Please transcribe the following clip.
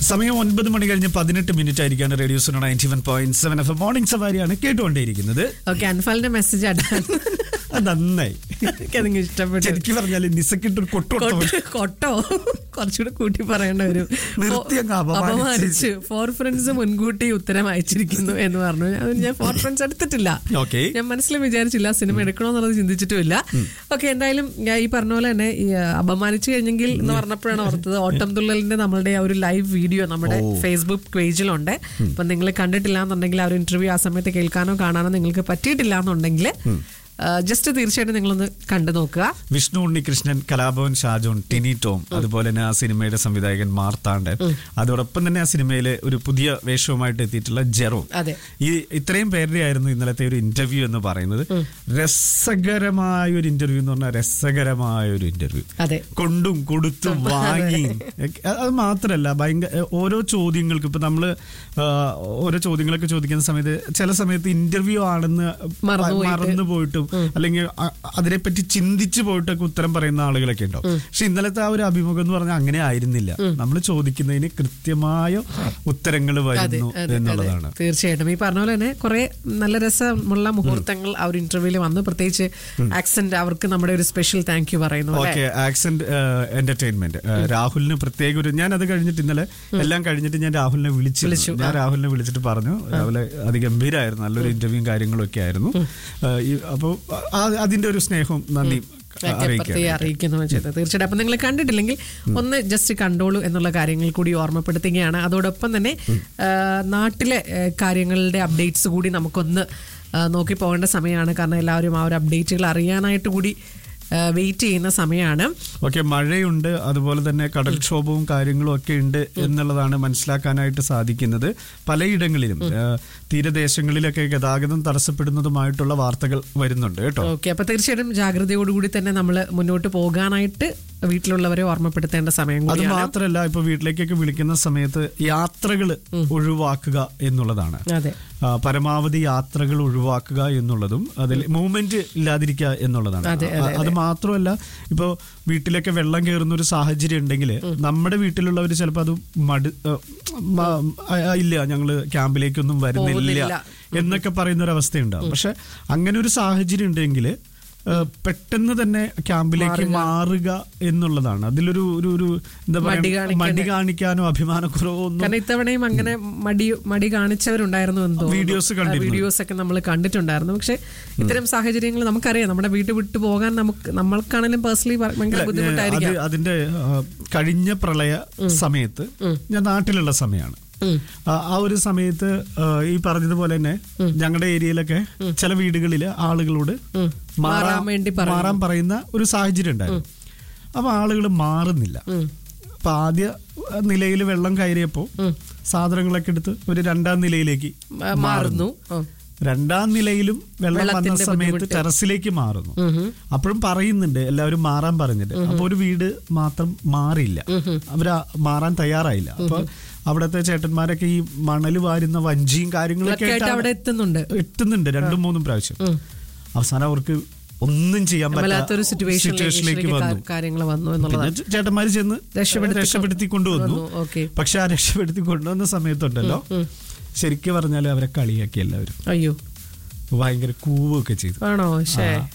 സമയം ഒൻപത് മണി കഴിഞ്ഞ് പതിനെട്ട് മിനിറ്റ് ആയിരിക്കാണ് radio Suno ninety one point seven F morning സവാരിയാണ് കേട്ടുകൊണ്ടേയിരിക്കുന്നത് ഓക്കെ അൻഫാലിന്റെ മെസ്സേജ് അടാൻ അത് നന്നായി എനിക്കതിങ്ങ് ഇഷ്ടപ്പെട്ടു ശരിക്കും പറഞ്ഞാൽ നിസക്കിട്ടൊരു കൊട്ടോട്ടോ കൊട്ട്- കൊട്ടോ കുറച്ചുകൂടെ കൂട്ടി പറയേണ്ട വരും നിർത്തി അങ്ങ് അപമാനിച്ച്. അപമാനിച്ച് ഫോർ ഫ്രണ്ട്സ് മുൻകൂട്ടി ഉത്തരം അയച്ചിരിക്കുന്നു എന്ന് പറഞ്ഞു അത് ഞാൻ ഫോർ ഫ്രണ്ട്സ് എടുത്തിട്ടില്ല ഓക്കെ ഞാൻ മനസ്സിലും വിചാരിച്ചില്ല സിനിമ എടുക്കണമെന്നുള്ളത് ചിന്തിച്ചിട്ടുമില്ല ഓക്കെ എന്തായാലും ഞാൻ ഈ പറഞ്ഞ പോലെ തന്നെ ഈ, ആ, അപമാനിച്ചു കഴിഞ്ഞെങ്കിൽ എന്ന് പറഞ്ഞപ്പോഴാണ് ഓർത്തത് ഓട്ടം തുള്ളലിന്റെ നമ്മളുടെ ആ ഒരു ലൈവ് വീഡിയോ നമ്മുടെ ഫേസ്ബുക്ക് പേജിലുണ്ട് അപ്പൊ നിങ്ങൾ കണ്ടിട്ടില്ല എന്നുണ്ടെങ്കിൽ ആ ഒരു ഇന്റർവ്യൂ ആ സമയത്ത് കേൾക്കാനോ കാണാനോ നിങ്ങൾക്ക് പറ്റിയിട്ടില്ല എന്നുണ്ടെങ്കിൽ ജസ്റ്റ് തീർച്ചയായിട്ടും നിങ്ങളൊന്ന് കണ്ടു നോക്കുക വിഷ്ണു ഉണ്ണികൃഷ്ണൻ കലാഭവൻ ഷാജോൺ ടിനി ടോം അതുപോലെ തന്നെ ആ സിനിമയുടെ സംവിധായകൻ മാർത്താണ്ഡൻ അതോടൊപ്പം തന്നെ ആ സിനിമയിലെ ഒരു പുതിയ വേഷവുമായിട്ട് എത്തിയിട്ടുള്ള ജെറോ അതെ ഈ ഇത്രയും പേരുടെ ആയിരുന്നു ഇന്നലത്തെ ഒരു ഇന്റർവ്യൂ എന്ന് പറയുന്നത് രസകരമായ ഒരു ഇന്റർവ്യൂ എന്ന് പറഞ്ഞാൽ രസകരമായ ഒരു ഇന്റർവ്യൂ അതെ കൊണ്ടും കൊടുത്തും വാങ്ങിയും ഒക്കെ. അത് മാത്രല്ല ഭയങ്കര ഓരോ ചോദ്യങ്ങൾക്ക് ഇപ്പൊ നമ്മള് ആ, ഓരോ ചോദ്യങ്ങളൊക്കെ ചോദിക്കുന്ന സമയത്ത് ചില സമയത്ത് ഇന്റർവ്യൂ ആണെന്ന് മറന്നുപോയിട്ട്. മറന്നു പോയിട്ടും അല്ലെങ്കിൽ അ- അതിനെപ്പറ്റി ചിന്തിച്ചു പോയിട്ടൊക്കെ ഉത്തരം പറയുന്ന ആളുകളൊക്കെ ഉണ്ടാവും പക്ഷെ ഇന്നലത്തെ ആ ഒരു അഭിമുഖം എന്ന് പറഞ്ഞാൽ അങ്ങനെ ആയിരുന്നില്ല നമ്മൾ ചോദിക്കുന്നതിന് കൃത്യമായ ഉത്തരങ്ങൾ അതെ വരുന്നു അതെ അതെ എന്നുള്ളതാണ് തീർച്ചയായിട്ടും ഈ പറഞ്ഞ പോലെ തന്നെ കുറെ നല്ല രസമുള്ള മുഹൂർത്തങ്ങൾ ആ ഒരു ഇന്റർവ്യൂവിൽ വന്നു പ്രത്യേകിച്ച് ആക്സെന്റ് അവർക്ക് നമ്മുടെ ഒരു സ്പെഷ്യൽ താങ്ക് യു പറയുന്നു അല്ലേ? ഓക്കെ ആക്സെന്റ് എന്റർടൈൻമെന്റ് രാഹുലിന് പ്രത്യേക ഒരു ഞാൻ അത് കഴിഞ്ഞിട്ട് ഇന്നലെ എല്ലാം കഴിഞ്ഞിട്ട് ഞാൻ രാഹുലിനെ വിളിച്ചു ഞാൻ രാഹുലിനെ വിളിച്ചിട്ട് പറഞ്ഞു രാവിലെ അതിഗംഭീരമായിരുന്നു നല്ലൊരു ഇന്റർവ്യൂവും കാര്യങ്ങളും ഒക്കെ ആയിരുന്നു അപ്പോൾ അതിന്റെ ഒരു സ്നേഹവും നന്ദി ഒക്കെ അറിയിക്കാം പ്രത്യേകം അറിയിക്കുന്നു ചെയ്തത് തീർച്ചയായിട്ടും അപ്പൊ നിങ്ങൾ കണ്ടിട്ടില്ലെങ്കിൽ ഒന്ന് ജസ്റ്റ് കണ്ടോളൂ എന്നുള്ള കാര്യങ്ങൾ കൂടി ഓർമ്മപ്പെടുത്തുകയാണ് അതോടൊപ്പം തന്നെ ആ, നാട്ടിലെ ആ, കാര്യങ്ങളുടെ അപ്ഡേറ്റ്സ് കൂടി നമുക്കൊന്ന് ആ, നോക്കി പോകേണ്ട സമയമാണ് കാരണം എല്ലാവരും ആ ഒരു അപ്ഡേറ്റുകൾ അറിയാനായിട്ട് കൂടി വെയിറ്റ് ചെയ്യുന്ന സമയമാണ് ഓക്കെ മഴയുണ്ട് അതുപോലെ തന്നെ കടൽക്ഷോഭവും കാര്യങ്ങളും ഒക്കെ ഉണ്ട് എന്നുള്ളതാണ് മനസ്സിലാക്കാനായിട്ട് സാധിക്കുന്നത് പലയിടങ്ങളിലും ആ, തീരദേശങ്ങളിലൊക്കെ ഗതാഗതം തടസ്സപ്പെടുന്നതുമായിട്ടുള്ള വാർത്തകൾ വരുന്നുണ്ട് കേട്ടോ ഓക്കെ അപ്പൊ തീർച്ചയായിട്ടും ജാഗ്രതയോടുകൂടി തന്നെ നമ്മൾ മുന്നോട്ട് പോകാനായിട്ട് വീട്ടിലുള്ളവരെ ഓർമ്മപ്പെടുത്തേണ്ട സമയം അത് കൂടിയാണ് മാത്രല്ല ഇപ്പൊ വീട്ടിലേക്കൊക്കെ വിളിക്കുന്ന സമയത്ത് യാത്രകൾ ഒഴിവാക്കുക എന്നുള്ളതാണ് അതെ ആ, പരമാവധി യാത്രകൾ ഒഴിവാക്കുക എന്നുള്ളതും അതിൽ മൂവ്മെന്റ് ഇല്ലാതിരിക്കുക എന്നുള്ളതാണ് അതെ, ആ, അത് മാത്രമല്ല ഇപ്പോ വീട്ടിലൊക്കെ വെള്ളം കയറുന്ന ഒരു സാഹചര്യം ഉണ്ടെങ്കിൽ നമ്മുടെ വീട്ടിലുള്ളവർ ചിലപ്പോൾ അത് മടു ആ, മ- ആ, ഇല്ല ഞങ്ങള് ക്യാമ്പിലേക്കൊന്നും വരുന്നില്ല പോകുന്നില്ല. എന്നൊക്കെ പറയുന്ന ഒരു അവസ്ഥയുണ്ടാവും പക്ഷെ അങ്ങനെ ഒരു സാഹചര്യം ഉണ്ടെങ്കിൽ പെട്ടെന്ന് തന്നെ ക്യാമ്പിലേക്ക് മാറുക എന്നുള്ളതാണ് അതിലൊരു ഒരു ഒരു എന്താ മടി പറയുക കാണിക്കാൻ- മടി കാണിക്കാനോ അഭിമാനക്കുറവോ ഒന്നും കാരണം ഇത്തവണയും അങ്ങനെ മടി മടി കാണിച്ചവരുണ്ടായിരുന്നു എന്ന് തോന്നുന്നു. വീഡിയോസ് ആ, കണ്ടിരുന്നു. വീഡിയോസ് ഒക്കെ നമ്മൾ കണ്ടിട്ടുണ്ടായിരുന്നു പക്ഷെ ഇത്തരം സാഹചര്യങ്ങൾ നമുക്കറിയാം നമ്മുടെ വീട്ടിൽ വിട്ടു പോകാൻ നമുക്ക് നമ്മൾക്കാണെങ്കിലും പേഴ്സണലി ഭയങ്കര അത് ബുദ്ധിമുട്ടായിരിക്കാം അതിന്റെ ആ, കഴിഞ്ഞ പ്രളയ സമയത്ത് ഞാൻ നാട്ടിലുള്ള സമയമാണ് ഉം. ആ ആ ഒരു സമയത്ത് ആ, ഈ പറഞ്ഞതുപോലെ തന്നെ ഞങ്ങളുടെ ഏരിയയിലൊക്കെ ചില വീടുകളില് ആളുകളോട് ഉം. മാറാൻ മാറാൻ വേണ്ടി പറയുന്നു. മാറാൻ പറയുന്ന ഒരു സാഹചര്യം ഉണ്ടായിരുന്നു അപ്പൊ ആളുകൾ മാറുന്നില്ല ഉം. അപ്പൊ ആദ്യ നിലയിൽ വെള്ളം കയറിയപ്പോ സാധനങ്ങളൊക്കെ എടുത്ത് ഒരു രണ്ടാം നിലയിലേക്ക് മ- മാറുന്നു ആ. രണ്ടാം നിലയിലും വെള്ളം വന്ന വെള്ളത്തിന്റെ സമയത്ത് ടെറസിലേക്ക് മാറുന്നു ഉം ഉം. അപ്പോഴും പറയുന്നുണ്ട് എല്ലാവരും മാറാൻ പറഞ്ഞിട്ട് അപ്പൊ ഒരു വീട് മാത്രം മാറിയില്ല അവര് മാറാൻ തയ്യാറായില്ല അപ്പൊ അവിടത്തെ ചേട്ടന്മാരൊക്കെ ഈ മണല് വാരുന്ന വഞ്ചിയും കാര്യങ്ങളൊക്കെ ഒക്കെ ആയിട്ട് ആയിട്ട് അവിടെ എത്തുന്നുണ്ട് എത്തുന്നുണ്ട് രണ്ടും മൂന്നും പ്രാവശ്യം അവസാനം അവർക്ക് ഒന്നും ചെയ്യാൻ വല്ലാത്തൊരു സിറ്റുവേഷനിലേക്ക് സിറ്റുവേഷനിലേക്ക് വന്നു കാര്യങ്ങൾ വന്നു എന്നുള്ളതാണ് പിന്നെ ചേട്ടന്മാര് ചെന്ന് രക്ഷപ്പെടുത്തി രക്ഷപ്പെടുത്തി കൊണ്ടുവന്നു കൊണ്ടുവന്നു. ഓക്കേ. പക്ഷെ ആ രക്ഷപ്പെടുത്തി കൊണ്ടുവന്ന സമയത്തുണ്ടല്ലോ ശരിക്കും പറഞ്ഞാൽ അവരെ കളിയാക്കി എല്ലാവരും അയ്യോ ഭയങ്കര കൂവൊക്കെ ചെയ്തു ആണോ ശേ